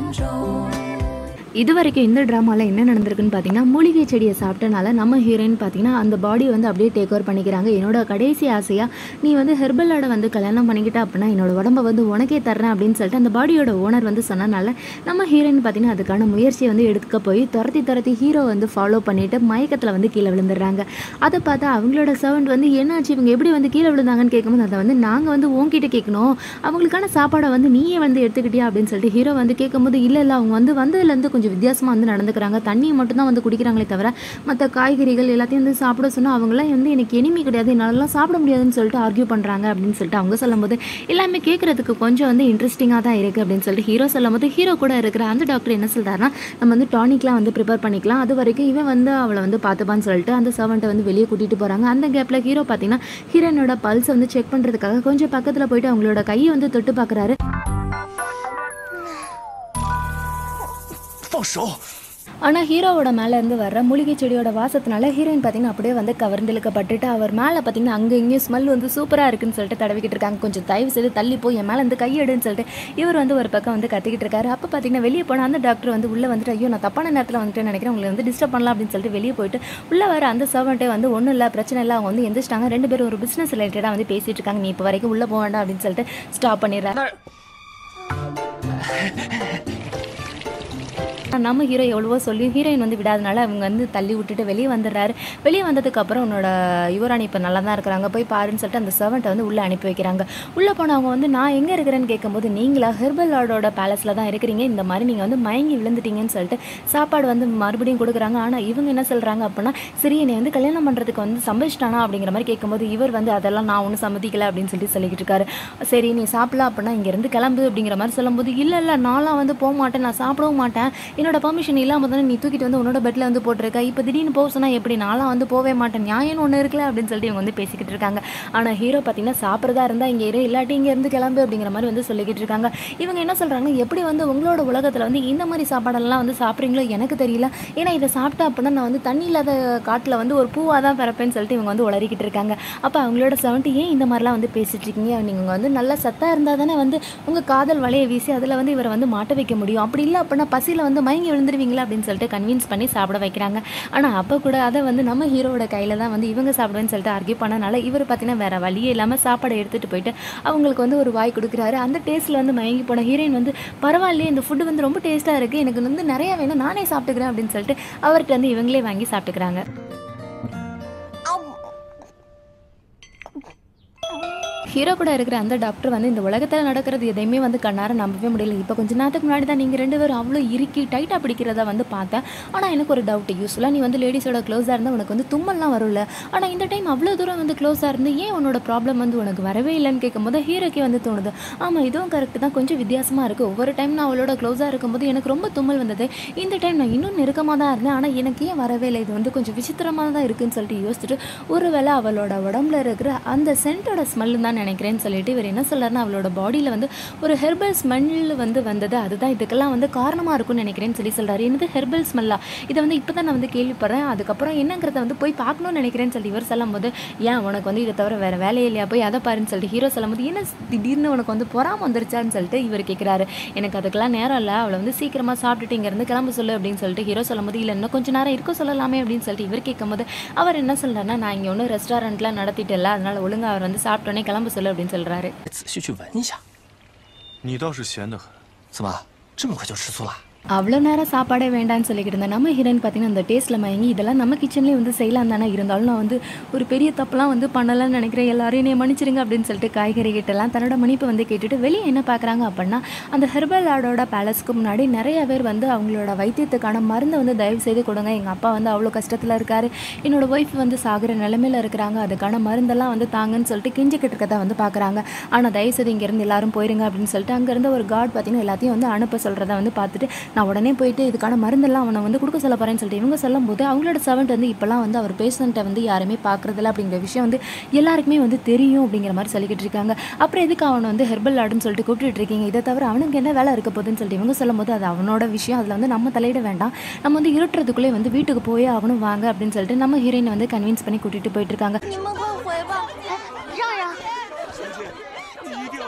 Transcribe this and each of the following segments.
中。 இது வரைக்கும் இந்த ட்ராமாவில் என்ன நடந்திருக்குன்னு பார்த்தீங்கன்னா மூலிகை செடியை சாப்பிட்டனால நம்ம ஹீரோயின் பார்த்தீங்கன்னா அந்த பாடி வந்து அப்படியே டேக் ஓவர் பண்ணிக்கிறாங்க என்னோட கடைசி ஆசையாக நீ வந்து ஹெர்பலோட வந்து கல்யாணம் பண்ணிக்கிட்ட அப்படின்னா என்னோட உடம்ப வந்து உனக்கே தர்றேன் அப்படின்னு சொல்லிட்டு அந்த பாடியோட ஓனர் வந்து சொன்னனால நம்ம ஹீரோயின் பார்த்தீங்கன்னா அதுக்கான முயற்சியை வந்து எடுக்க போய் துரத்தி துரத்தி ஹீரோ வந்து ஃபாலோ பண்ணிட்டு மயக்கத்தில் வந்து கீழே விழுந்துடுறாங்க அதை பார்த்தா அவங்களோட சர்வெண்ட் வந்து என்னாச்சு இவங்க எப்படி வந்து கீழே விழுந்தாங்கன்னு கேட்கும்போது அதை வந்து நாங்கள் வந்து உன்கிட்ட கேட்கணும் அவங்களுக்கான சாப்பாடை வந்து நீயே வந்து எடுத்துக்கிட்டியா அப்படின்னு சொல்லிட்டு ஹீரோ வந்து கேட்கும்போது இல்லை இல்லை அவங்க வந்து வந்ததுலேருந்து கொஞ்சம் வித்தியாசமாக வந்து நடந்துக்கிறாங்க தண்ணியை மட்டும்தான் வந்து குடிக்கிறாங்களே தவிர மற்ற காய்கறிகள் எல்லாத்தையும் வந்து சாப்பிட சொன்னால் அவங்களாம் வந்து எனக்கு எனிமி கிடையாது என்னாலலாம் சாப்பிட முடியாதுன்னு சொல்லிட்டு ஆர்கியூ பண்ணுறாங்க அப்படின்னு சொல்லிட்டு அவங்க சொல்லும்போது எல்லாமே கேட்குறதுக்கு கொஞ்சம் வந்து இன்ட்ரெஸ்டிங்காக தான் இருக்குது அப்படின்னு சொல்லிட்டு ஹீரோ சொல்லும்போது ஹீரோ கூட இருக்கிற அந்த டாக்டர் என்ன சொல்கிறாருன்னா நம்ம வந்து டானிக்லாம் வந்து ப்ரிப்பேர் பண்ணிக்கலாம் அது வரைக்கும் இவன் வந்து அவளை வந்து பார்த்துப்பான்னு சொல்லிட்டு அந்த சர்வெண்ட்டை வந்து வெளியே கூட்டிகிட்டு போகிறாங்க அந்த கேப்பில் ஹீரோ பார்த்தீங்கன்னா ஹீரோனோட பல்ஸை வந்து செக் பண்ணுறதுக்காக கொஞ்சம் பக்கத்தில் போயிட்டு அவங்களோட கையை வந்து தொட்டு பார்க்குறாரு 放手！ ஆனால் ஹீரோவோட மேலேருந்து வர்ற மூலிகை செடியோட வாசத்தினால ஹீரோயின் பார்த்தீங்கன்னா அப்படியே வந்து கவர்ந்திழுக்கப்பட்டுட்டு அவர் மேலே பார்த்தீங்கன்னா அங்கே இங்கேயும் ஸ்மெல் வந்து சூப்பராக இருக்குன்னு சொல்லிட்டு தடவிக்கிட்டு இருக்காங்க கொஞ்சம் தயவு செய்து தள்ளி போய் என் மேலே வந்து கையெடுன்னு சொல்லிட்டு இவர் வந்து ஒரு பக்கம் வந்து கத்திக்கிட்டு இருக்காரு அப்போ பார்த்தீங்கன்னா வெளியே போன அந்த டாக்டர் வந்து உள்ளே வந்துட்டு ஐயோ நான் தப்பான நேரத்தில் வந்துட்டு நினைக்கிறேன் உங்களை வந்து டிஸ்டர்ப் பண்ணலாம் அப்படின்னு சொல்லிட்டு வெளியே போயிட்டு உள்ளே வர அந்த சர்வெண்ட்டே வந்து ஒன்றும் இல்லை பிரச்சனை இல்லை அவங்க வந்து எந்திரிச்சிட்டாங்க ரெண்டு பேரும் ஒரு பிஸ்னஸ் ரிலேட்டடாக வந்து பேசிட்டு இருக்காங்க நீ இப்போ வரைக்கும் உள்ளே போக வேண்டாம் அப்படின்னு சொல்லிட்டு ஸ்டாப் பண்ணிடுறாரு நம்ம ஹீரோ எவ்வளவோ சொல்லி ஹீரோயின் வந்து விடாதனால அவங்க வந்து தள்ளி விட்டுட்டு வெளியே வந்துடுறாரு வெளியே வந்ததுக்கப்புறம் உன்னோட யுவராணி இப்போ நல்லா தான் இருக்கிறாங்க போய் பாருன்னு சொல்லிட்டு அந்த சர்வெண்ட்டை வந்து உள்ளே அனுப்பி வைக்கிறாங்க உள்ளே போனவங்க வந்து நான் எங்கே இருக்கிறேன்னு கேட்கும்போது நீங்களா ஹெர்பல் லார்டோட பேலஸில் தான் இருக்கிறீங்க இந்த மாதிரி நீங்கள் வந்து மயங்கி விழுந்துட்டீங்கன்னு சொல்லிட்டு சாப்பாடு வந்து மறுபடியும் கொடுக்குறாங்க ஆனால் இவங்க என்ன சொல்கிறாங்க அப்படின்னா சரி என்னை வந்து கல்யாணம் பண்ணுறதுக்கு வந்து சம்மதிச்சிட்டானா அப்படிங்கிற மாதிரி கேட்கும்போது இவர் வந்து அதெல்லாம் நான் ஒன்றும் சம்மதிக்கல அப்படின்னு சொல்லிட்டு சொல்லிக்கிட்டு இருக்காரு சரி நீ சாப்பிடலாம் அப்படின்னா இங்கேருந்து கிளம்பு அப்படிங்கிற மாதிரி சொல்லும்போது இல்லை இல்லை நான்லாம் வந்து போக மாட்டேன் நான் சாப்பிடவும் மாட்டேன் என்னோட பர்மிஷன் இல்லாமல் தானே நீ தூக்கிட்டு வந்து உன்னோட பெட்டில் வந்து போட்டிருக்க இப்போ திடீர்னு போக சொன்னால் எப்படி நான்லாம் வந்து போவே மாட்டேன் நியாயம்னு ஒன்று இருக்குல்ல அப்படின்னு சொல்லிட்டு இவங்க வந்து பேசிக்கிட்டு இருக்காங்க ஆனால் ஹீரோ பார்த்தீங்கன்னா சாப்பிட்றதா இருந்தால் இங்கே இரு இல்லாட்டி இங்கே இருந்து கிளம்பு அப்படிங்கிற மாதிரி வந்து சொல்லிக்கிட்டு இருக்காங்க இவங்க என்ன சொல்கிறாங்க எப்படி வந்து உங்களோட உலகத்தில் வந்து இந்த மாதிரி சாப்பாடெல்லாம் வந்து சாப்பிட்றீங்களோ எனக்கு தெரியல ஏன்னா இதை சாப்பிட்டா அப்படின்னா நான் வந்து தண்ணி இல்லாத காட்டில் வந்து ஒரு பூவாக தான் பிறப்பேன்னு சொல்லிட்டு இவங்க வந்து உளறிக்கிட்டு இருக்காங்க அப்போ அவங்களோட செவன்ட்டி ஏன் இந்த மாதிரிலாம் வந்து பேசிட்டு இருக்கீங்க நீங்கள் வந்து நல்ல சத்தாக இருந்தால் தானே வந்து உங்கள் காதல் வலையை வீசி அதில் வந்து இவரை வந்து மாட்ட வைக்க முடியும் அப்படி இல்லை அப்படின்னா பசியில் வந்து மயங்கி விழுந்துருவீங்களா அப்படின்னு சொல்லிட்டு கன்வின்ஸ் பண்ணி சாப்பிட வைக்கிறாங்க ஆனால் அப்போ கூட அதை வந்து நம்ம ஹீரோவோட கையில் தான் வந்து இவங்க சாப்பிடுவேன்னு சொல்லிட்டு ஆர்கியூ பண்ணனால இவர் பார்த்தீங்கன்னா வேறு வழியே இல்லாமல் சாப்பாடை எடுத்துகிட்டு போயிட்டு அவங்களுக்கு வந்து ஒரு வாய் கொடுக்குறாரு அந்த டேஸ்ட்டில் வந்து மயங்கி போன ஹீரோயின் வந்து பரவாயில்லையே இந்த ஃபுட்டு வந்து ரொம்ப டேஸ்ட்டாக இருக்குது எனக்கு வந்து நிறையா வேணும் நானே சாப்பிட்டுக்கிறேன் அப்படின்னு சொல்லிட்டு அவர்கிட்ட வந்து இவங்களே வாங்கி சாப்பிட்டுக்கிறாங்க ஹீரோ கூட இருக்கிற அந்த டாக்டர் வந்து இந்த உலகத்தில் நடக்கிறது எதையுமே வந்து கண்ணார நம்பவே முடியல இப்போ கொஞ்ச நேரத்துக்கு முன்னாடி தான் நீங்கள் ரெண்டு பேரும் அவ்வளோ இறுக்கி டைட்டாக பிடிக்கிறத வந்து பார்த்தேன் ஆனால் எனக்கு ஒரு டவுட் யூஸ்வலாக நீ வந்து லேடிஸோட க்ளோஸாக இருந்தால் உனக்கு வந்து தும்மல்லாம் வரும்ல ஆனால் இந்த டைம் அவ்வளோ தூரம் வந்து க்ளோஸாக இருந்து ஏன் உன்னோட ப்ராப்ளம் வந்து உனக்கு வரவே இல்லைன்னு கேட்கும்போது ஹீரோக்கே வந்து தோணுது ஆமாம் இதுவும் கரெக்ட் தான் கொஞ்சம் வித்தியாசமாக இருக்குது ஒவ்வொரு டைம் நான் அவளோட க்ளோஸாக இருக்கும்போது எனக்கு ரொம்ப தும்மல் வந்தது இந்த டைம் நான் இன்னும் நெருக்கமாக தான் இருந்தேன் ஆனால் எனக்கு ஏன் வரவே இல்லை இது வந்து கொஞ்சம் விசித்திரமாக தான் இருக்குன்னு சொல்லிட்டு யோசிச்சுட்டு ஒருவேளை அவளோட உடம்புல இருக்கிற அந்த சென்ட்டோட ஸ்மெல்லு தான் நினைக்கிறேன்னு சொல்லிட்டு இவர் என்ன சொல்றாருன்னா அவளோட பாடியில் வந்து ஒரு ஹெர்பல் ஸ்மெல் வந்து வந்தது அதுதான் இதுக்கெல்லாம் வந்து காரணமாக இருக்கும்னு நினைக்கிறேன்னு சொல்லி சொல்கிறாரு என்னது ஹெர்பல் ஸ்மெல்லா இதை வந்து இப்போ தான் நான் வந்து கேள்விப்படுறேன் அதுக்கப்புறம் என்னங்கிறத வந்து போய் பார்க்கணும்னு நினைக்கிறேன்னு சொல்லி இவர் சொல்லும்போது ஏன் உனக்கு வந்து இதை தவிர வேறு வேலையே இல்லையா போய் அதை பாருன்னு சொல்லிட்டு ஹீரோ சொல்லும்போது என்ன திடீர்னு உனக்கு வந்து பொறாம வந்துருச்சான்னு சொல்லிட்டு இவர் கேட்குறாரு எனக்கு அதுக்கெல்லாம் நேரம் இல்லை அவளை வந்து சீக்கிரமாக சாப்பிட்டுட்டு இங்கேருந்து கிளம்ப சொல்லு அப்படின்னு சொல்லிட்டு ஹீரோ சொல்லும்போது இல்லை இன்னும் கொஞ்ச நேரம் இருக்க சொல்லலாமே அப்படின்னு சொல்லிட்டு இவர் கேட்கும்போது அவர் என்ன சொல்கிறாருன்னா நான் இங்கே ஒன்றும் ரெஸ்டாரண்ட்லாம் நடத்திட்டு இல்லை அதனால ஒழுங்கா அவர் வந்து சாப்பிட்டோன்னே கிளம்ப சொல்லு அப்படின்னு சொல்கிறாரு 仔细去闻一下。 你倒是闲得很。 怎么这么快就吃醋了？ அவ்வளோ நேரம் சாப்பாடே வேண்டாம்னு சொல்லிக்கிட்டு இருந்தேன் நம்ம ஹீரோயின் பார்த்தீங்கன்னா அந்த டேஸ்ட்டில் மயங்கி இதெல்லாம் நம்ம கிச்சன்லேயே வந்து செய்யலாம் தானே இருந்தாலும் நான் வந்து ஒரு பெரிய தப்புலாம் வந்து பண்ணலாம்னு நினைக்கிறேன் எல்லாரையும் என்னை மன்னிச்சிருங்க அப்படின்னு சொல்லிட்டு காய்கறி கிட்டலாம் தன்னோட மன்னிப்பை வந்து கேட்டுட்டு வெளியே என்ன பார்க்குறாங்க அப்படின்னா அந்த ஹெர்பல் ஆர்டோட பேலஸ்க்கு முன்னாடி நிறைய பேர் வந்து அவங்களோட வைத்தியத்துக்கான மருந்தை வந்து தயவு செய்து கொடுங்க எங்கள் அப்பா வந்து அவ்வளோ கஷ்டத்தில் இருக்காரு என்னோட ஒய்ஃப் வந்து சாகுற நிலமையில இருக்கிறாங்க அதுக்கான மருந்தெல்லாம் வந்து தாங்கன்னு சொல்லிட்டு கிஞ்சிக்கிட்டு இருக்கதை வந்து பார்க்குறாங்க ஆனால் தயவு செய்து இங்கேருந்து எல்லாரும் போயிருங்க அப்படின்னு சொல்லிட்டு அங்கேருந்து ஒரு காட் பார்த்தீங்கன்னா எல்லாத்தையும் வந்து அனுப்ப சொல்கிறத வந்து பார்த்துட்டு நான் உடனே போயிட்டு இதுக்கான மருந்தெல்லாம் அவனை வந்து கொடுக்க சொல்ல போகிறேன்னு சொல்லிட்டு இவங்க சொல்லும்போது அவங்களோட சர்வெண்ட் வந்து இப்போலாம் வந்து அவர் பேஷண்ட்டை வந்து யாருமே பார்க்குறதில்ல அப்படிங்கிற விஷயம் வந்து எல்லாருக்குமே வந்து தெரியும் அப்படிங்கிற மாதிரி சொல்லிக்கிட்டு இருக்காங்க அப்புறம் எதுக்கு அவனை வந்து ஹெர்பல் ஆடுன்னு சொல்லிட்டு கூப்பிட்டுட்டு இருக்கீங்க இதை தவிர அவனுக்கு என்ன வேலை இருக்க போகுதுன்னு சொல்லிட்டு இவங்க சொல்லும்போது அது அவனோட விஷயம் அதில் வந்து நம்ம தலையிட வேண்டாம் நம்ம வந்து இருட்டுறதுக்குள்ளே வந்து வீட்டுக்கு போய் ஆகணும் வாங்க அப்படின்னு சொல்லிட்டு நம்ம ஹீரோயினை வந்து கன்வின்ஸ் பண்ணி கூட்டிகிட்டு போயிட்டு இருக்காங்க 你们快回吧！哎，让让。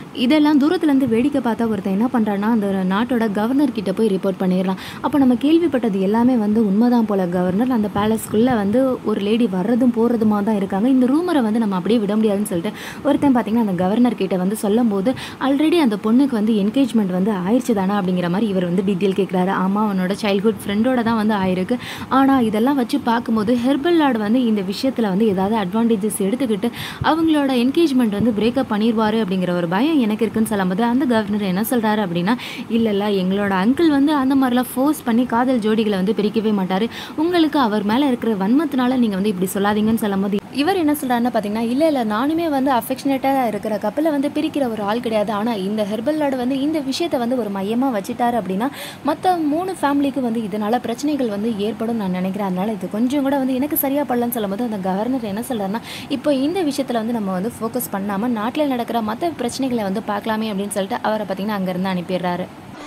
இதெல்லாம் தூரத்துலேருந்து வேடிக்கை பார்த்தா ஒருத்தன் என்ன பண்ணுறான்னா அந்த நாட்டோட கவர்னர் கிட்ட போய் ரிப்போர்ட் பண்ணிடலாம் அப்போ நம்ம கேள்விப்பட்டது எல்லாமே வந்து உண்மைதான் போல கவர்னர் அந்த பேலஸ்க்குள்ளே வந்து ஒரு லேடி வர்றதும் போகிறதுமா தான் இருக்காங்க இந்த ரூமரை வந்து நம்ம அப்படியே விட முடியாதுன்னு சொல்லிட்டு ஒருத்தன் பார்த்தீங்கன்னா அந்த கவர்னர் கிட்ட வந்து சொல்லும்போது ஆல்ரெடி அந்த பொண்ணுக்கு வந்து என்கேஜ்மெண்ட் வந்து ஆயிடுச்சு தானே அப்படிங்கிற மாதிரி இவர் வந்து டீட்டெயில் கேட்குறாரு ஆமாம் அவனோட சைல்ட்ஹுட் ஃப்ரெண்டோட தான் வந்து ஆயிருக்கு ஆனால் இதெல்லாம் வச்சு பார்க்கும்போது ஹெர்பல் லார்டு வந்து இந்த விஷயத்தில் வந்து ஏதாவது அட்வான்டேஜஸ் எடுத்துக்கிட்டு அவங்களோட என்கேஜ்மெண்ட் வந்து பிரேக்கப் பண்ணிடுவார் அப்படிங்கிற ஒரு பயம் எனக்கு இருக்குன்னு சொல்லும்போது அந்த கவர்னர் என்ன சொல்கிறாரு அப்படின்னா இல்லை இல்லை எங்களோட அங்கிள் வந்து அந்த மாதிரிலாம் ஃபோர்ஸ் பண்ணி காதல் ஜோடிகளை வந்து பிரிக்கவே மாட்டார் உங்களுக்கு அவர் மேலே இருக்கிற வன்மத்தினால நீங்கள் வந்து இப்படி சொல்லாதீங்கன்னு சொல்லும்போது இவர் என்ன சொல்கிறாருன்னு பார்த்தீங்கன்னா இல்லை இல்லை நானுமே வந்து அஃபெக்ஷனேட்டாக இருக்கிற கப்பலை வந்து பிரிக்கிற ஒரு ஆள் கிடையாது ஆனால் இந்த ஹெர்பல் லார்டு வந்து இந்த விஷயத்தை வந்து ஒரு மையமாக வச்சுட்டாரு அப்படின்னா மற்ற மூணு ஃபேமிலிக்கு வந்து இதனால் பிரச்சனைகள் வந்து ஏற்படும் நான் நினைக்கிறேன் அதனால் இது கொஞ்சம் கூட வந்து எனக்கு சரியாக படலன்னு சொல்லும்போது அந்த கவர்னர் என்ன சொல்கிறாருன்னா இப்போ இந்த விஷயத்தில் வந்து நம்ம வந்து ஃபோக்கஸ் பண்ணாமல் நாட்டில் நடக்கிற மற்ற பிரச்சனைகளை வந்து பார்க்கலாமே அப்படின்னு சொல்லிட்டு அவரை பார்த்தீங்கன்னா அங்கேருந்து அனுப்பிடுறாரு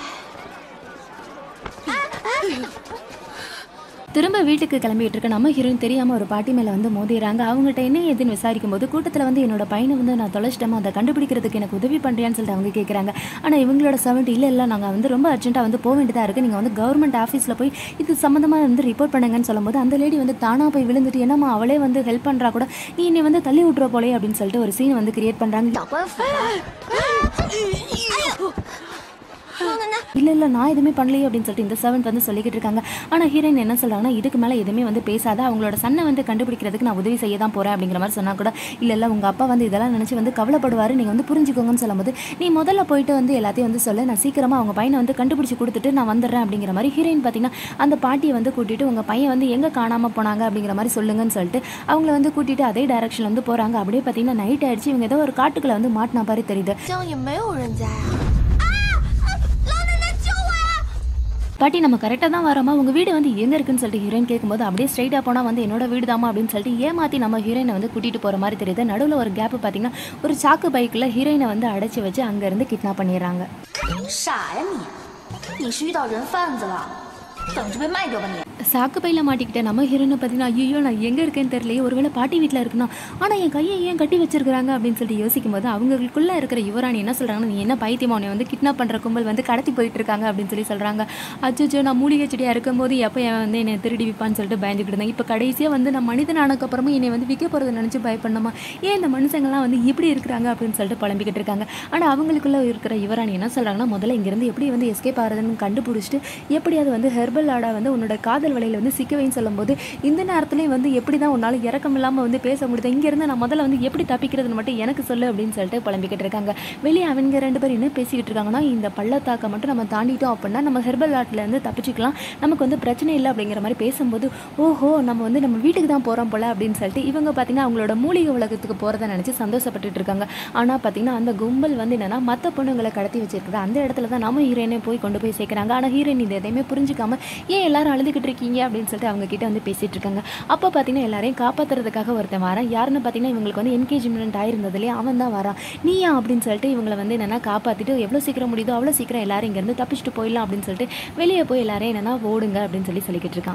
திரும்ப வீட்டுக்கு கிளம்பிட்டு இருக்க நம்ம ஹீரோயின் தெரியாமல் ஒரு பாட்டி மேலே வந்து மோதிடுறாங்க அவங்ககிட்ட என்ன ஏதுன்னு விசாரிக்கும் போது கூட்டத்தில் வந்து என்னோட பையனை வந்து நான் தொலைச்சிட்டேமா அதை கண்டுபிடிக்கிறதுக்கு எனக்கு உதவி பண்ணுறியான்னு சொல்லிட்டு அவங்க கேட்குறாங்க ஆனால் இவங்களோட செவன்ட் இல்லை இல்லை நாங்கள் வந்து ரொம்ப அர்ஜென்ட்டாக வந்து போக வேண்டியதாக இருக்குது நீங்கள் வந்து கவர்மெண்ட் ஆஃபீஸில் போய் இது சம்மந்தமாக வந்து ரிப்போர்ட் பண்ணுங்கன்னு சொல்லும்போது அந்த லேடி வந்து தானாக போய் விழுந்துட்டு என்னம்மா அவளே வந்து ஹெல்ப் பண்ணுறா கூட நீ என்னை வந்து தள்ளி விட்ற போலே அப்படின்னு சொல்லிட்டு ஒரு சீன் வந்து கிரியேட் பண்ணுறாங்க 长官府。哎呦，奶奶， இல்லை இல்லை நான் எதுவுமே பண்ணலையே அப்படின்னு சொல்லிட்டு இந்த சர்வெண்ட் வந்து சொல்லிக்கிட்டு இருக்காங்க ஆனால் ஹீரோயின் என்ன சொல்கிறாங்கன்னா இதுக்கு மேலே எதுவுமே வந்து பேசாத அவங்களோட சன்னை வந்து கண்டுபிடிக்கிறதுக்கு நான் உதவி செய்ய தான் போகிறேன் அப்படிங்கிற மாதிரி சொன்னால் கூட இல்லை இல்லை உங்கள் அப்பா வந்து இதெல்லாம் நினச்சி வந்து கவலைப்படுவார் நீங்கள் வந்து புரிஞ்சுக்கோங்கன்னு சொல்லும்போது நீ முதல்ல போயிட்டு வந்து எல்லாத்தையும் வந்து சொல்ல நான் சீக்கிரமாக அவங்க பையனை வந்து கண்டுபிடிச்சி கொடுத்துட்டு நான் வந்துடுறேன் அப்படிங்கிற மாதிரி ஹீரோயின் பார்த்தீங்கன்னா அந்த பாட்டியை வந்து கூட்டிகிட்டு உங்கள் பையன் வந்து எங்கே காணாமல் போனாங்க அப்படிங்கிற மாதிரி சொல்லுங்கன்னு சொல்லிட்டு அவங்கள வந்து கூட்டிகிட்டு அதே டைரக்ஷனில் வந்து போகிறாங்க அப்படியே பார்த்தீங்கன்னா நைட் ஆயிடுச்சு இவங்க ஏதோ ஒரு காட்டுக்குள்ளே வந்து மாட்டினா மாதிரி தெரியுது 这样也没有人家呀、啊！老奶奶救我呀！ பாட்டி நம்ம கரெக்டாக தான் வரோமா உங்கள் வீடு வந்து எங்கே இருக்குன்னு சொல்லிட்டு ஹீரோயின் கேட்கும்போது அப்படியே ஸ்ட்ரைட்டாக போனால் வந்து என்னோட வீடு தாமா அப்படின்னு சொல்லிட்டு ஏமாற்றி நம்ம ஹீரோயினை வந்து கூட்டிகிட்டு போகிற மாதிரி தெரியுது நடுவில் ஒரு கேப் பார்த்தீங்கன்னா ஒரு சாக்கு பைக்கில் ஹீரோயினை வந்து அடைச்சி வச்சு அங்கேருந்து கிட்னாப் பண்ணிடுறாங்க 傻呀你！你是遇到人贩子了，等着被卖掉吧你！ சாக்கு பையில் மாட்டிக்கிட்ட நம்ம ஹீரோயினை பார்த்தீங்கன்னா ஐயோ நான் எங்கே இருக்கேன்னு தெரியலையே ஒருவேளை பாட்டி வீட்டில் இருக்குன்னா ஆனால் என் கையை ஏன் கட்டி வச்சிருக்காங்க அப்படின்னு சொல்லிட்டு யோசிக்கும் போது அவங்களுக்குள்ளே இருக்கிற யுவராணி என்ன சொல்கிறாங்கன்னா நீ என்ன பைத்தியமா உன்னை வந்து கிட்னாப் பண்ணுற கும்பல் வந்து கடத்தி போயிட்டு இருக்காங்க அப்படின்னு சொல்லி சொல்கிறாங்க அச்சோ நான் மூலிகை செடியாக இருக்கும்போது எப்போ என் வந்து என்னை திருடி விற்பான்னு சொல்லிட்டு பயந்துக்கிட்டு இருந்தேன் இப்போ கடைசியாக வந்து நான் மனிதன் ஆனதுக்கப்புறமும் என்னை வந்து விற்க போகிறத நினச்சி பயப்படணுமா ஏன் இந்த மனுஷங்கள்லாம் வந்து இப்படி இருக்கிறாங்க அப்படின்னு சொல்லிட்டு புலம்பிக்கிட்டு இருக்காங்க ஆனால் அவங்களுக்குள்ளே இருக்கிற யுவராணி என்ன சொல்கிறாங்கன்னா முதல்ல இங்கேருந்து எப்படி வந்து எஸ்கேப் ஆகிறதுன்னு கண்டுபிடிச்சிட்டு எப்படியாவது வந்து ஹெர்பல் ஆடா வந்து உன்னோட காதல் வலையில் வந்து சிக்க வைன்னு சொல்லும்போது இந்த நேரத்துலேயும் வந்து எப்படி தான் உன்னால் இறக்கம் இல்லாமல் வந்து பேச முடியுது இங்கேருந்து நான் முதல்ல வந்து எப்படி தப்பிக்கிறதுன்னு மட்டும் எனக்கு சொல்லு அப்படின்னு சொல்லிட்டு புலம்பிக்கிட்டு இருக்காங்க வெளியே அவங்க ரெண்டு பேரும் என்ன பேசிக்கிட்டு இருக்காங்கன்னா இந்த பள்ளத்தாக்கை மட்டும் நம்ம தாண்டிட்டோம் அப்படின்னா நம்ம ஹெர்பல் ஆர்ட்லேருந்து தப்பிச்சுக்கலாம் நமக்கு வந்து பிரச்சனை இல்லை அப்படிங்கிற மாதிரி பேசும்போது ஓஹோ நம்ம வந்து நம்ம வீட்டுக்கு தான் போகிறோம் போல அப்படின்னு சொல்லிட்டு இவங்க பார்த்தீங்கன்னா அவங்களோட மூலிகை உலகத்துக்கு போகிறத நினச்சி சந்தோஷப்பட்டுட்டு இருக்காங்க ஆனால் பார்த்தீங்கன்னா அந்த கும்பல் வந்து என்னன்னா மற்ற பொண்ணுங்களை கடத்தி வச்சிருக்குது அந்த இடத்துல தான் நம்ம ஹீரோயினை போய் கொண்டு போய் சேர்க்குறாங்க ஆனால் ஹீரோயின் இது எதையுமே புரிஞ்சுக்காம ஏன் எல்லாரும் அழுதுகிட்டு இருக்கீங்க அப்படின்னு சொல்லிட்டு அவங்க கிட்ட வந்து பேசிட்டு இருக்காங்க அப்போ பார்த்தீங்கன்னா எல்லாரையும் காப்பாத்துறதுக்காக ஒருத்தன் வரான் யாருன்னு பார்த்தீங்கன்னா இவங்களுக்கு வந்து என்கேஜ்மெண்ட் ஆயிருந்ததுலேயே அவன் தான் வரான் நீயா அப்படின்னு சொல்லிட்டு இவங்களை வந்து என்னன்னா காப்பாற்றிட்டு எவ்வளோ சீக்கிரம் முடியுதோ அவ்வளோ சீக்கிரம் எல்லாரும் இங்கேருந்து தப்பிச்சுட்டு போயிடலாம் அப்படின்னு சொல்லிட்டு வெளியே போய் எல்லாரையும் என்னன்னா ஓடுங்க அப்படின்னு சொல்லி சொல்லிக்கிட்டு இருக்கான்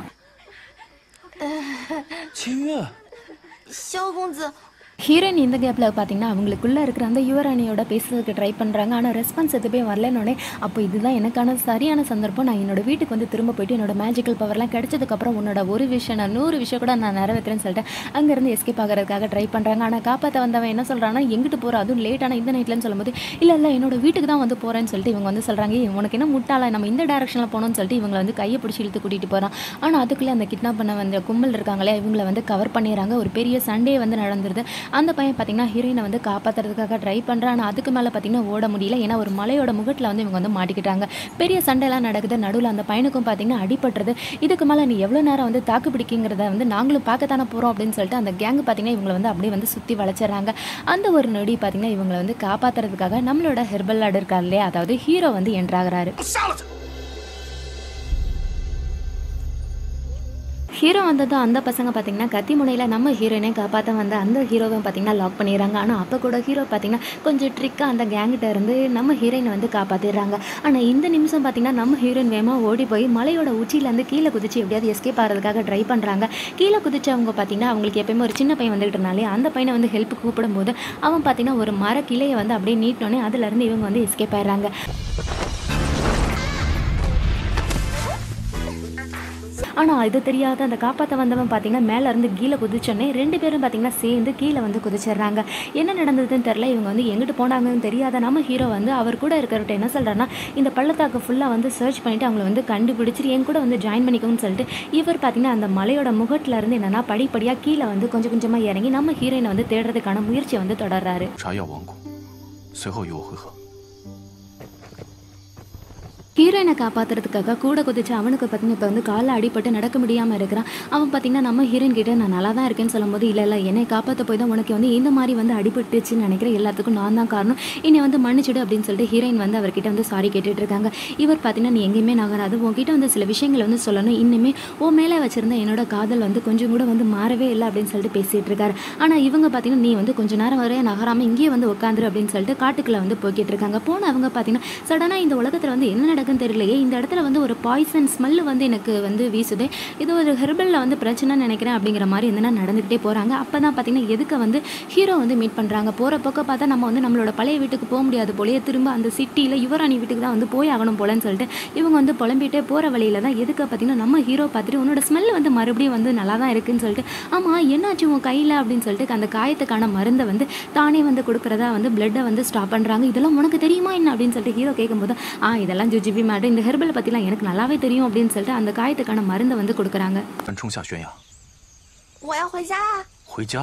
清月， 萧公子， ஹீரோயின் இந்த கேப்பில் பார்த்தீங்கன்னா அவங்களுக்குள்ளே இருக்கிற அந்த யுவராணியோட பேசுறதுக்கு ட்ரை பண்ணுறாங்க ஆனால் ரெஸ்பான்ஸ் எதுவுமே வரலன்னொடனே அப்போ இதுதான் எனக்கான சரியான சந்தர்ப்பம் நான் என்னோட வீட்டுக்கு வந்து திரும்ப போயிட்டு என்னோட மேஜிக்கல் பவர்லாம் கிடைச்சதுக்கப்புறம் உன்னோட ஒரு விஷயம் நான் நூறு விஷயம் கூட நான் நிறைவேற்றுறேன்னு சொல்லிட்டு அங்கேருந்து எஸ்கேப் ஆகிறதுக்காக ட்ரை பண்ணுறாங்க ஆனால் காப்பாற்ற வந்தவன் என்ன சொல்கிறான்னா எங்கிட்டு போகிற அதுவும் லேட்டான இந்த நைட்லன்னு சொல்லும்போது இல்லை இல்லை என்னோட வீட்டுக்கு தான் வந்து போகிறேன்னு சொல்லிட்டு இவங்க வந்து சொல்கிறாங்க "ஏய், உனக்கு என்ன முட்டாள நம்ம இந்த டேரக்ஷனில் போகணும்னு சொல்லிட்டு இவங்களை வந்து கையை பிடிச்சி இழுத்து கூட்டிகிட்டு போகிறான் ஆனால் அதுக்குள்ளே அந்த கிட்னாப் பண்ண வந்த கும்பல் இருக்காங்களே இவங்களை வந்து கவர் பண்ணிடுறாங்க ஒரு பெரிய சண்டே வந்து நடந்துருது அந்த பையன் பார்த்தீங்கன்னா ஹீரோயினை வந்து காப்பாற்றுறதுக்காக ட்ரை பண்ணுறான் ஆனால் அதுக்கு மேலே பார்த்தீங்கன்னா ஓட முடியல ஏன்னா ஒரு மலையோட முகட்டில் வந்து இவங்க வந்து மாட்டிக்கிட்டாங்க பெரிய சண்டைலாம் நடக்குது நடுவில் அந்த பையனுக்கும் பார்த்தீங்கன்னா அடிபட்டுறது இதுக்கு மேலே நீ எவ்வளோ நேரம் வந்து தாக்கு பிடிக்குங்கிறத வந்து நாங்களும் பார்க்கத்தானே போகிறோம் அப்படின்னு சொல்லிட்டு அந்த கேங் பார்த்தீங்கன்னா இவங்களை வந்து அப்படியே வந்து சுற்றி வளைச்சிடுறாங்க அந்த ஒரு நொடி பார்த்தீங்கன்னா இவங்களை வந்து காப்பாற்றுறதுக்காக நம்மளோட ஹெர்பல் லாட் இருக்கார் இல்லையா அதாவது ஹீரோ வந்து என்ட்ராகிறாரு ஹீரோ வந்ததும் அந்த பசங்க பார்த்தீங்கன்னா கத்தி முனையில் நம்ம ஹீரோயினை காப்பாற்ற வந்த அந்த ஹீரோவை பார்த்தீங்கன்னா லாக் பண்ணிடுறாங்க ஆனால் அப்போ கூட ஹீரோ பார்த்தீங்கன்னா கொஞ்சம் ட்ரிக்காக அந்த கேங்கிட்ட இருந்து நம்ம ஹீரோயினை வந்து காப்பாற்றிடுறாங்க ஆனால் இந்த நிமிஷம் பார்த்தீங்கன்னா நம்ம ஹீரோயின் வேகமாக ஓடி போய் மலையோட உச்சியிலேருந்து கீழே குதிச்சு எப்படியாவது எஸ்கேப் ஆகிறதுக்காக ட்ரை பண்ணுறாங்க கீழே குதிச்சவங்க பார்த்தீங்கன்னா அவங்களுக்கு எப்பயுமே ஒரு சின்ன பையன் வந்துகிட்டனாலே அந்த பையனை வந்து ஹெல்ப் கூப்பிடும்போது அவன் பார்த்தீங்கன்னா ஒரு மர கிளையை வந்து அப்படியே நீட்டினோடனே அதுலேருந்து இவங்க வந்து எஸ்கேப் ஆயிடுறாங்க ஆனால் இது தெரியாத அந்த காப்பாற்ற வந்தவன் பார்த்தீங்கன்னா மேலே இருந்து கீழே குதிச்சோன்னே ரெண்டு பேரும் பார்த்தீங்கன்னா சேர்ந்து கீழே வந்து குதிச்சிடுறாங்க என்ன நடந்ததுன்னு தெரில இவங்க வந்து எங்கிட்டு போனாங்கன்னு தெரியாத நம்ம ஹீரோ வந்து அவர் கூட இருக்கிறவர்கிட்ட என்ன சொல்கிறாருன்னா இந்த பள்ளத்தாக்கு ஃபுல்லாக வந்து சர்ச் பண்ணிவிட்டு அவங்கள வந்து கண்டுபிடிச்சிட்டு என் கூட வந்து ஜாயின் பண்ணிக்கோன்னு சொல்லிட்டு இவர் பார்த்தீங்கன்னா அந்த மலையோட முகட்டில் இருந்து என்னென்னா படிப்படியாக கீழே வந்து கொஞ்சம் கொஞ்சமாக இறங்கி நம்ம ஹீரோயினை வந்து தேடுறதுக்கான முயற்சியை வந்து தொடர்றாரு 查药王国，随后与我会合。 ஹீரோயினை காப்பாற்றுறதுக்காக கூட குதிச்சு அவனுக்கு பார்த்தீங்கன்னா இப்போ வந்து காலில் அடிபட்டு நடக்க முடியாமல் இருக்கிறான் அவன் பார்த்தீங்கன்னா நம்ம ஹீரோயின் கிட்ட நான் நல்லா தான் இருக்கேன்னு சொல்லும்போது இல்லை இல்லை என்னை காப்பாற்ற போய் தான் உனக்கு வந்து இந்த மாதிரி வந்து அடிபட்டுச்சுன்னு நினைக்கிறேன் எல்லாத்துக்கும் நான் தான் காரணம் என்னை வந்து மன்னிச்சிடு அப்படின்னு சொல்லிட்டு ஹீரோயின் வந்து அவர்கிட்ட வந்து சாரி கேட்டுட்டு இருக்காங்க இவர் பார்த்தீங்கன்னா நீ எங்கேயுமே நகராது உன்கிட்ட வந்து சில விஷயங்களை வந்து சொல்லணும் இன்னுமே ஓ மேலே வச்சிருந்த என்னோட காதல் வந்து கொஞ்சம் கூட வந்து மாறவே இல்லை அப்படின்னு சொல்லிட்டு பேசிகிட்டு இருக்காரு ஆனால் இவங்க பார்த்தீங்கன்னா நீ வந்து கொஞ்ச நேரம் வரைய நகராமல் இங்கேயே வந்து உட்காந்துரு அப்படின்னு சொல்லிட்டு காட்டுக்குள்ளே வந்து போய்கிட்டு இருக்காங்க போன அவங்க பார்த்தீங்கன்னா சடனாக இந்த உலகத்தில் வந்து என்ன நடக்குன்னு தெரியலையே இந்த இடத்துல வந்து ஒரு பாய்சன் ஸ்மெல்லு வந்து எனக்கு வந்து வீசுது இது ஒரு ஹெர்பலில் வந்து பிரச்சனைன்னு நினைக்கிறேன் அப்படிங்கிற மாதிரி என்னென்னா நடந்துக்கிட்டே போகிறாங்க அப்போ தான் பார்த்தீங்கன்னா எதுக்கு வந்து ஹீரோ வந்து மீட் பண்ணுறாங்க போகிற பக்கம் பார்த்தா நம்ம வந்து நம்மளோட பழைய வீட்டுக்கு போக முடியாது போலயே திரும்ப அந்த சிட்டியில் யுவராணி வீட்டுக்கு தான் வந்து போய் ஆகணும் போலன்னு சொல்லிட்டு இவங்க வந்து புலம்பிட்டே போகிற வழியில தான் எதுக்கு பார்த்தீங்கன்னா நம்ம ஹீரோ பார்த்துட்டு உன்னோட ஸ்மெல் வந்து மறுபடியும் வந்து நல்லா தான் இருக்குன்னு சொல்லிட்டு ஆமாம் என்னாச்சு உன் கையில் அப்படின்னு சொல்லிட்டு அந்த காயத்துக்கான மருந்தை வந்து தானே வந்து கொடுக்குறதா வந்து பிளட்டை வந்து ஸ்டாப் பண்ணுறாங்க இதெல்லாம் உனக்கு தெரியுமா என்ன அப்படின்னு சொல்லிட்டு ஹீரோ கேட்கும்போது ஆ இதெல்லாம் ஜுஜிபி மேடம் இந்த ஹெர்பல் பற்றிலாம் எனக்கு நல்லாவே தெரியும் அப்படின்னு சொல்லிட்டு அந்த காயத்துக்கான மருந்தை வந்து கொடுக்குறாங்க 敢冲下悬崖， 我要回家啊！ 回家。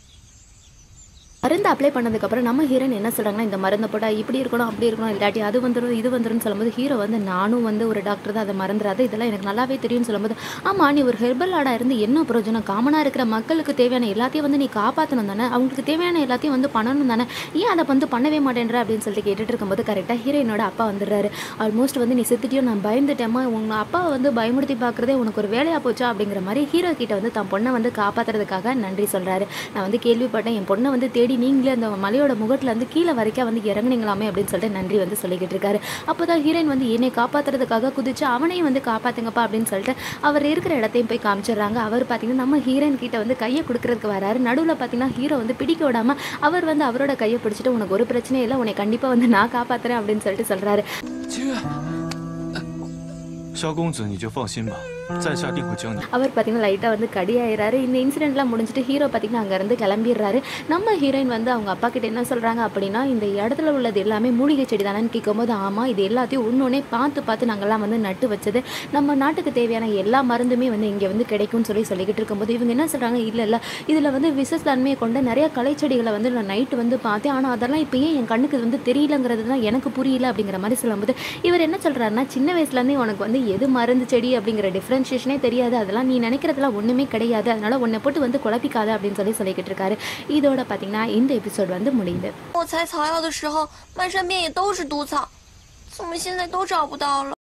மருந்து அப்ளை பண்ணதுக்கப்புறம் நம்ம ஹீரோயின் என்ன சொல்கிறாங்கன்னா இந்த மருந்தை போட்டால் இப்படி இருக்கணும் அப்படி இருக்கணும் இல்லாட்டி அது வந்துடும் இது வந்துடும் சொல்லும்போது ஹீரோ வந்து நானும் வந்து ஒரு டாக்டர் தான் அதை மறந்துடாது இதெல்லாம் எனக்கு நல்லாவே தெரியும்னு சொல்லும்போது ஆமாம் நீ ஒரு ஹெர்பல் ஆடாக இருந்து என்ன பிரயோஜனம் காமனாக இருக்கிற மக்களுக்கு தேவையான எல்லாத்தையும் வந்து நீ காப்பாற்றணும் தானே அவங்களுக்கு தேவையான எல்லாத்தையும் வந்து பண்ணணும் தானே ஏன் அதை வந்து பண்ணவே மாட்டேன்ற அப்படின்னு சொல்லிட்டு கேட்டுட்டு இருக்கும்போது கரெக்டாக ஹீரோயினோட அப்பா வந்துடுறாரு ஆல்மோஸ்ட் வந்து நீ செத்துட்டியோ நான் பயந்துட்டேம்மா உங்க அப்பாவை வந்து பயமுறுத்தி பார்க்குறதே உனக்கு ஒரு வேலையாக போச்சா அப்படிங்கிற மாதிரி ஹீரோ கிட்ட வந்து தன் பொண்ணை வந்து காப்பாற்றுறதுக்காக நன்றி சொல்கிறாரு நான் வந்து கேள்விப்பட்டேன் என் பொண்ணை வந்து தேடி நீங்களே அந்த மலையோட முகத்தில் வந்து கீழே வரைக்கும் வந்து இறங்குனீங்களாமே அப்படின்னு சொல்லிட்டு நன்றி வந்து சொல்லிக்கிட்டு இருக்காரு அப்போ தான் ஹீரோயின் வந்து என்னை காப்பாற்றுறதுக்காக குதிச்சு அவனையும் வந்து காப்பாற்றுங்கப்பா அப்படின்னு சொல்லிட்டு அவர் இருக்கிற இடத்தையும் போய் காமிச்சிடுறாங்க அவர் பார்த்தீங்கன்னா நம்ம ஹீரோயின் கிட்ட வந்து கையை கொடுக்கறதுக்கு வராரு நடுவில் பார்த்தீங்கன்னா ஹீரோ வந்து பிடிக்க விடாமல் அவர் வந்து அவரோட கையை பிடிச்சிட்டு உனக்கு ஒரு பிரச்சனையும் இல்லை உன்னை கண்டிப்பாக வந்து நான் காப்பாற்றுறேன் அப்படின்னு சொல்லிட்டு சொல்கிறாரு 姐，萧公子你就放心吧，在下定会将你。 அவர் பார்த்தீங்கன்னா லைட்டாக வந்து கடியாயிறாரு இந்த இன்சிடென்ட்லாம் முடிஞ்சுட்டு ஹீரோ பார்த்தீங்கன்னா அங்கேருந்து கிளம்பிடுறாரு நம்ம ஹீரோயின் வந்து அவங்க அப்பா கிட்ட என்ன சொல்கிறாங்க அப்படின்னா இந்த இடத்துல உள்ளது எல்லாமே மூலிகை செடி தானேன்னு கேட்கும்போது ஆமாம் இது எல்லாத்தையும் ஒன்னொன்னே பார்த்து பார்த்து நாங்கள்லாம் வந்து நட்டு வச்சது நம்ம நாட்டுக்கு தேவையான எல்லா மருந்துமே வந்து இங்கே வந்து கிடைக்கும்னு சொல்லி சொல்லிக்கிட்டு இருக்கும்போது இவங்க என்ன சொல்கிறாங்க இல்லை இல்லை இதில் வந்து விசத்தன்மையை கொண்ட நிறைய கலைச்செடிகளை வந்து நான் நைட்டு வந்து பார்த்தேன் ஆனால் அதெல்லாம் இப்போ ஏன் என் கண்ணுக்கு வந்து தெரியலங்கிறது தான் எனக்கு புரியல அப்படிங்கிற மாதிரி சொல்லும்போது இவர் என்ன சொல்கிறாருன்னா சின்ன வயசுலேருந்தே உனக்கு வந்து எது மருந்து செடி அப்படிங்கிற டிஃப்ரென்ஷியேஷனே தெரியாது அதெல்லாம் நீ நினைக்கிறதுலாம் ஒன்றுமே கிடையாது அதனால உன்னை போட்டு வந்து குழப்பிக்காத அப்படின்னு சொல்லி சொல்லிக்கிட்டு இருக்காரு இதோட பார்த்தீங்கன்னா இந்த எபிசோட் வந்து முடியுது 我采草药的时候，满山遍野都是毒草，怎么现在都找不到了？